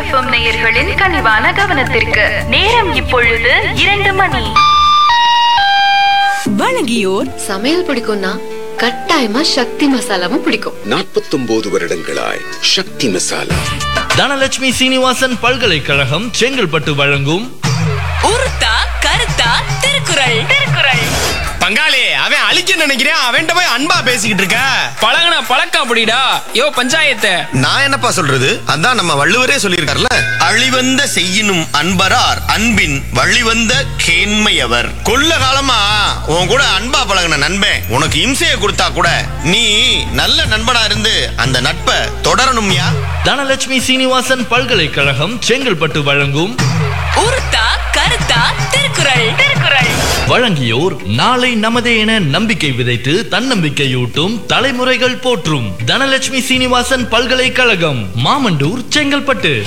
FM நேயர்களின் கனிவான கவனத்திற்கு நேரம் இப்பொழுது இரண்டு மணி வழங்கியோர் சமையல் பிடிக்கும்னா கட்டாயமா சக்தி மசாலாவும் பிடிக்கும் நாற்பத்தொன்பது வருடங்களாய் சக்தி மசாலா தனலட்சுமி சீனிவாசன் பல்கலைக்கழகம் செங்கல்பட்டு வழங்கும் உருத்தா கருத்தா திருக்குறள் திருக்குறள் பங்காளி அவன் அழிக்க நினைக்கிறேன் அவன்கிட்ட போய் அன்பா பேசிக்கிட்டு இருக்க பழகுன பழக்கம் அப்படிடா யோ பஞ்சாயத்து நான் என்னப்பா சொல்றது அதான் நம்ம வள்ளுவரே சொல்லியிருக்காருல அழிவந்த செய்யினும் அன்பரார் அன்பின் வழிவந்த கேண்மையவர் கொல்ல காலமா உன் கூட அன்பா பழகுன நண்பன் உனக்கு இம்சையை கொடுத்தா கூட நீ நல்ல நண்பனா இருந்து அந்த நட்பை தொடரணும்யா தனலட்சுமி சீனிவாசன் பல்கலைக்கழகம் செங்கல்பட்டு வழங்கும் உருத்தா கருத்தா திருக்குறள் திருக்குறள் வழங்கியோர் நாளை நமதே என நம்பிக்கை விதைத்து தன்னம்பிக்கையூட்டும் தலைமுறைகள் போற்றும் தனலட்சுமி சீனிவாசன் பல்கலைக்கழகம் மாமண்டூர் செங்கல்பட்டு